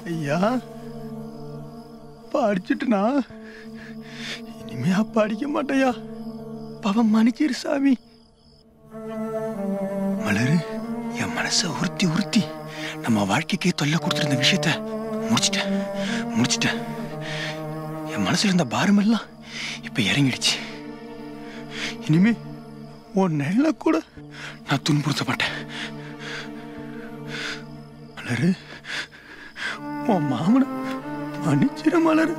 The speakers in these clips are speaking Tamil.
ஐயா படிச்சுட்டுனா இனிமே அப்பா அடிக்க மாட்டேயா பவன் மன்னிச்சிரு சாமி மலரு என் மனசை உறுத்தி உறுத்தி நம்ம வாழ்க்கைக்கே தொல்லை கொடுத்துருந்த விஷயத்த முடிச்சிட்டேன் முடிச்சிட்டேன் என் மனசுல இருந்த பாரமெல்லாம் இப்ப இறங்கிடுச்சு இனிமே உன் நிழல கூட நான் துன்புறுத்த மாட்டேன் மலரு உன் மாமனை மன்னிச்சிரு மலரு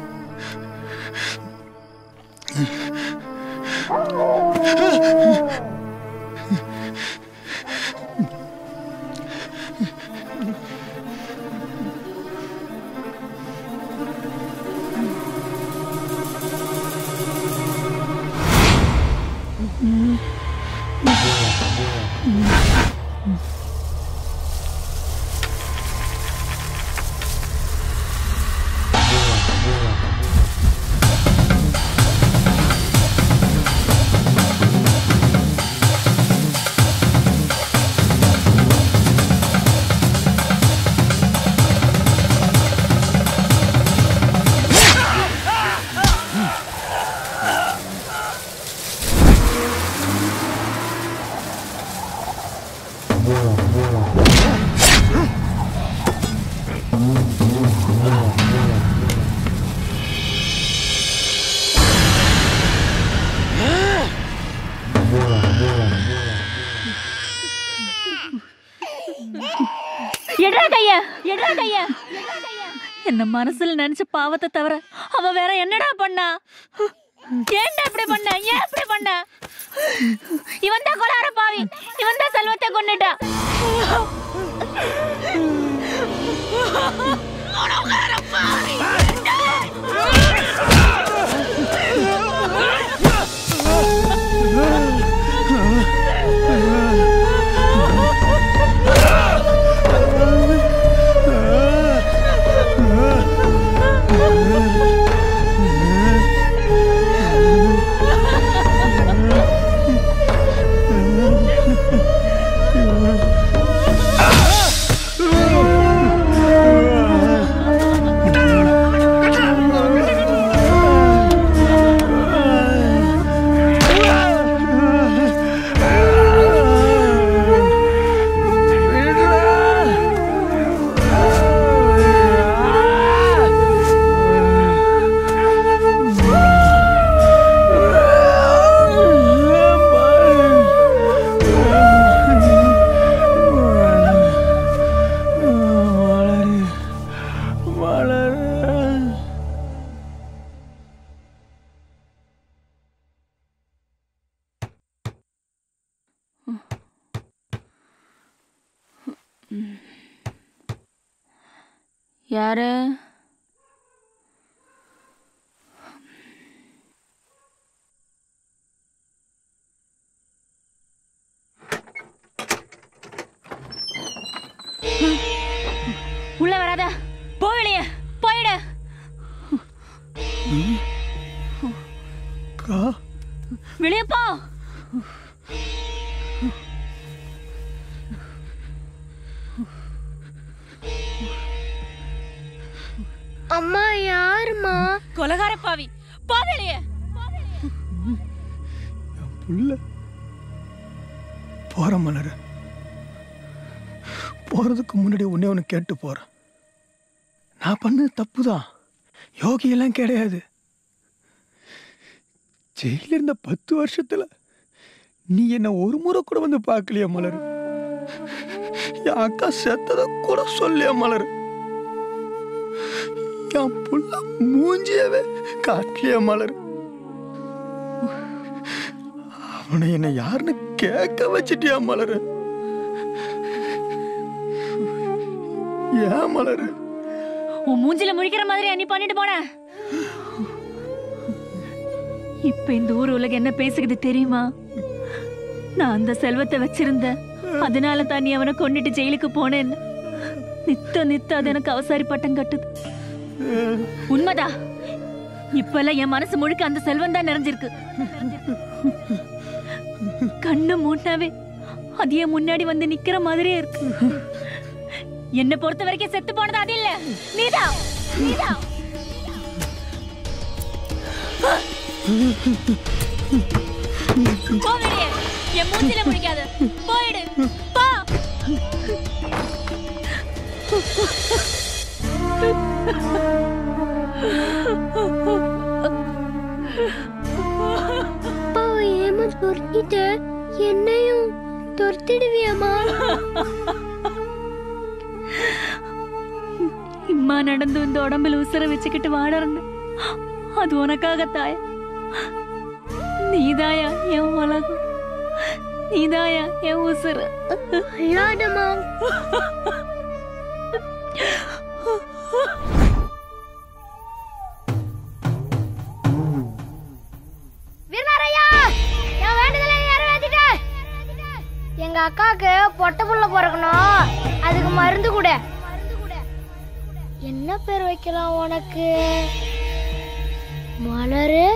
எட்ரா கைய எட்ரா கைய என்ன மனசுல நினைச்ச பாவத்தை தவிர அவ வேற என்னடா பண்ணா ஏன்டா இப்படி பண்ண ஏன் இப்படி பண்ண இவன் தான் கொலார பாவி இவன் தான் செல்வத்தை கொண்டுட்டா யாரு உள்ள வராத போ வெளிய போயிடு கா வெளிய போ அம்மா யாருமா கொலகார பாவி போ வெளிய புள்ள போற மலரு போறதுக்கு முன்னாடி ஒன்னே ஒன்று கேட்டு போறேன் நான் பண்ணது தப்பு தான் யோகியெல்லாம் கிடையாது ஜெயில இருந்த பத்து வருஷத்துல நீ என்ன ஒரு முறை கூட வந்து பார்க்கலையா மலரு என் அக்கா செத்ததை கூட சொல்லியா மலரு என் புள்ள மூஞ்சியவே காட்டலையா மலரு அவனை என்ன யாருன்னு கேட்க வச்சிட்டியா மலரு ஏன் மலரு உன் மூஞ்சில முழிக்கிற மாதிரி நீ பண்ணிட்டு போன இப்ப இந்த ஊர் உலகம் என்ன பேசுகிறது தெரியுமா நான் அந்த செல்வத்தை வச்சிருந்தேன் அதனால தான் நீ அவனை கொண்டுட்டு ஜெயிலுக்கு போனேன்னு நித்த நித்த அது எனக்கு அவசாரி பட்டம் கட்டுது உண்மைதா இப்ப எல்லாம் என் மனசு முழுக்க அந்த செல்வம் தான் நிறைஞ்சிருக்கு கண்ணு மூட்டாவே அது என் முன்னாடி வந்து நிக்கிற மாதிரியே இருக்கு என்ன பொறுத்த வரைக்கும் செத்து போனது அது இல்ல நீதான் நீதான் போ வெளியே என் மூஞ்சில முடிக்காத போயிடு போ அப்பாவை ஏமா துரத்திட்ட என்னையும் துரத்திடுவியாமா இம்மா நடந்து இந்த உடம்புல உசுர வச்சுக்கிட்டு வாடறேன் அது உனக்காக தாயா நீதாயா என் உலகம் நீதாயா என் உசுறு அழாதம்மா வீரனாரையா நான் வேண்டுதலை நிறைவேற்றிட்டேன் எங்க அக்காவுக்கு பொட்டை புள்ள பிறக்கணும் அதுக்கு மருந்து கூட என்ன பேர் வைக்கலாம் உனக்கு மலரு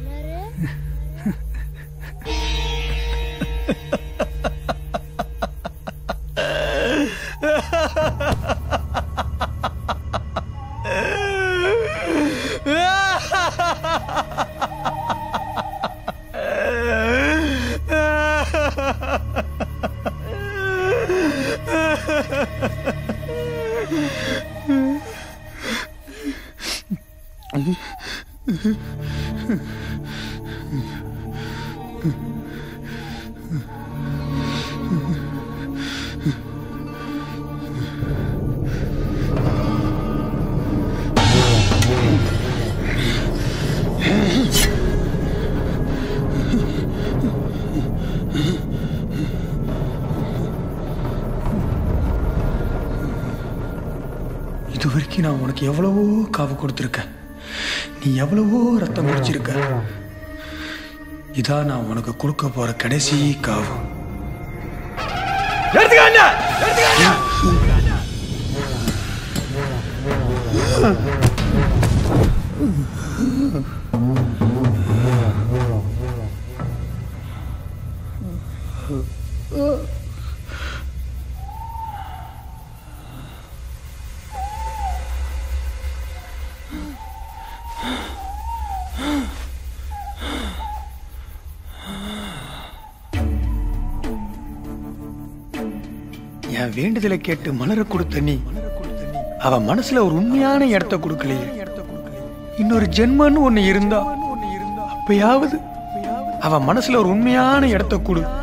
இது வரைக்கும் நான் உனக்கு எவ்வளவோ காவு கொடுத்துருக்கேன் நீ எவ்வளவோ ரத்தம் குடிச்சிருக்க இதான் நான் உனக்கு கொடுக்க போற கடைசி காவு என் வேண்டுதலை கேட்டு மலர கொடுத்த நீ அவ மனசுல ஒரு உண்மையான இடத்த கொடுக்கலையே இன்னொரு ஜென்மன்னு ஒண்ணு இருந்தா அப்பயாவது அவ மனசுல ஒரு உண்மையான இடத்த கொடு